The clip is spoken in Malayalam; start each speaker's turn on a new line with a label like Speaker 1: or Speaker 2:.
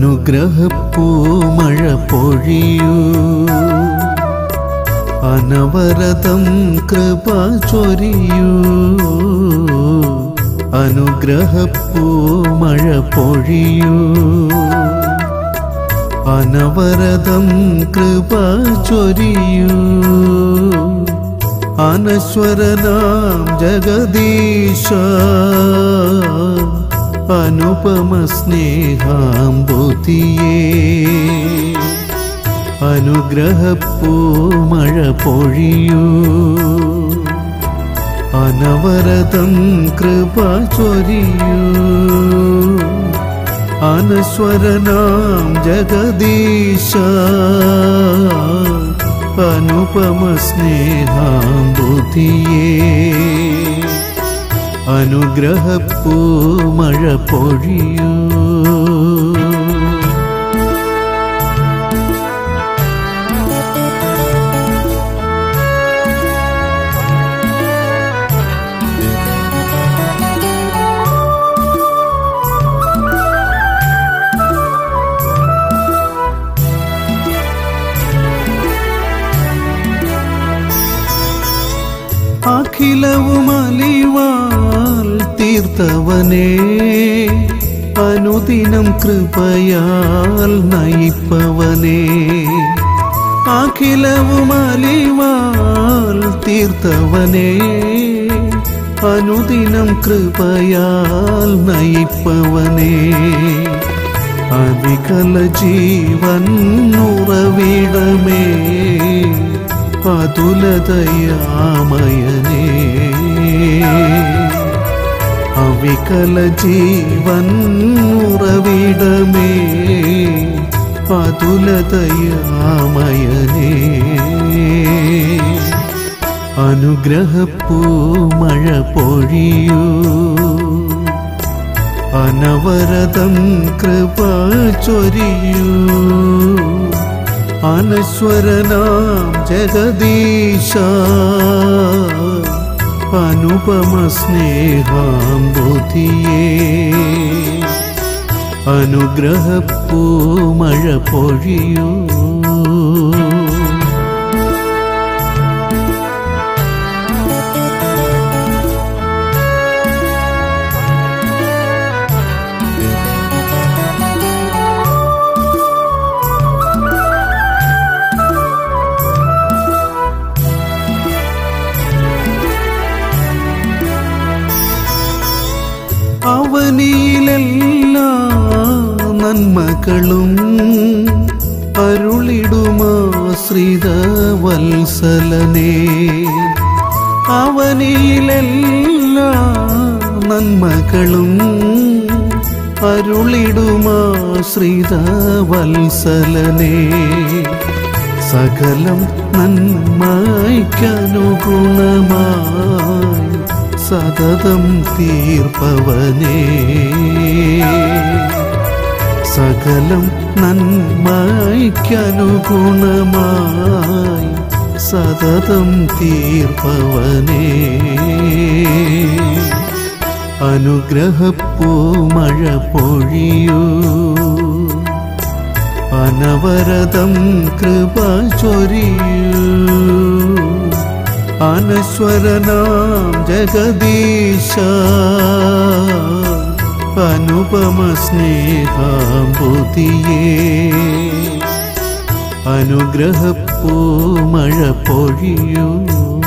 Speaker 1: അനുഗ്രഹപ്പൂമഴ പൊഴിയൂ അനവരതം കൃപ ചൊരിയൂ അനുഗ്രഹപ്പൂമഴ പൊഴിയൂ അനവരതം കൃപ ചൊരിയൂ അനശ്വരനാം ജഗദീശ അനുപമ സ്നേഹാംബുതിയേ അനുഗ്രഹപ്പൂമഴ പൊഴിയൂ അനവരതം കൃപ ചൊരിയൂ അനശ്വരനാം ജഗദീശ അനുപമ സ്നേഹാംബുതിയേ അനുഗ്രഹപ്പൂമഴ പൊഴിയൂ അഖിലവും അലിവാൽ തീർത്തവനേ അനുദിനം കൃപയാൽ നയിപ്പവനേ അഖിലവും അലിവാൽ തീർത്തവനേ അനുദിനം കൃപയാൽ നയിപ്പവനേ അവികല ജീവൻ ഉറവിടമേ അതുലതയാമയനേ അവികല ജീവൻ ഉറവിടമേ അതുലതയാമയനേ അനുഗ്രഹപ്പൂമഴ പൊഴിയൂ അനവരതം കൃപ ചൊരിയൂ അനശ്വരനാം ജഗദീശ അനുപമ സ്നേഹാംബുതിയേ അനുഗ്രഹപ്പൂമഴ പൊഴിയൂ അവനിയിലെല്ലാ നന്മകളും അരുളിടുമാശ്രിത വത്സലനേ അവനിയിലെല്ലാ നന്മകളും അരുളിടുമാശ്രിത വത്സലനേ സകലം നന്മയ്ക്കനുഗുണമായി സതതം തീർപ്പവനേ സകലം നന്മയ്ക്കനുഗുണമായി സതതം തീർപ്പവനേ അനുഗ്രഹപ്പൂമഴ പൊഴിയൂ അനവരതം കൃപ ചൊരിയൂ അനശ്വരനാം ജഗദീശ അനുപമ സ്നേഹാംബുതിയേ അനുഗ്രഹപ്പൂമഴ പൊഴിയൂ